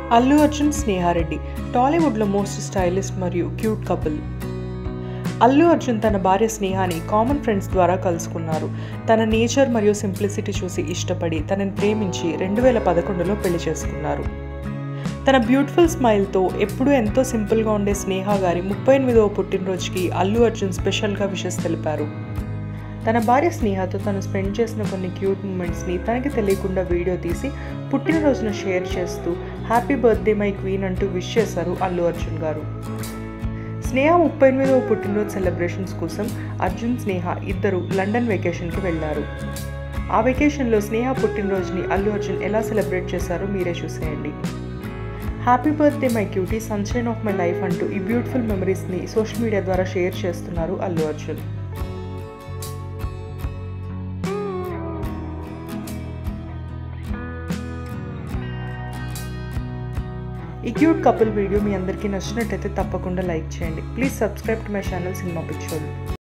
అల్లు అర్జున్ స్నేహారెడ్డి టాలీవుడ్లో most stylist మరియు cute couple Allu Arjun తన భార్య స్నేహాని కామన్ ఫ్రెండ్స్ ద్వారా కలుసుకున్నారు తన నేచర్ మరియు సింప్లిసిటీ చూసి ఇష్టపడి తనని ప్రేమించి రెండు వేల పదకొండులో పెళ్లి చేసుకున్నారు తన బ్యూటిఫుల్ స్మైల్తో ఎప్పుడూ ఎంతో సింపుల్గా ఉండే స్నేహ గారి ముప్పై ఎనిమిదవ పుట్టినరోజుకి అల్లు అర్జున్ స్పెషల్గా విషెస్ తెలిపారు తన భార్య స్నేహతో తను స్పెండ్ చేసిన కొన్ని క్యూట్ మూమెంట్స్ని తనకి తెలియకుండా వీడియో తీసి పుట్టినరోజున షేర్ చేస్తూ హ్యాపీ బర్త్డే మై క్వీన్ అంటూ విష్ చేశారు అల్లు అర్జున్ గారు స్నేహ ముప్పై ఎనిమిదవ పుట్టినరోజు సెలబ్రేషన్స్ కోసం అర్జున్ స్నేహ ఇద్దరు లండన్ వెకేషన్కి వెళ్ళారు ఆ వెకేషన్లో స్నేహ పుట్టినరోజుని అల్లు అర్జున్ ఎలా సెలబ్రేట్ చేశారో మీరే చూసేయండి happy birthday my cutie sunshine of my life అంటూ ఈ బ్యూటిఫుల్ మెమరీస్ని సోషల్ మీడియా ద్వారా షేర్ చేస్తున్నారు అల్లు అర్జున్ ఈ క్యూట్ కపుల్ వీడియో మీ అందరికీ నచ్చినట్టయితే తప్పకుండా లైక్ చేయండి please subscribe to my channel cinema పిక్చర్లు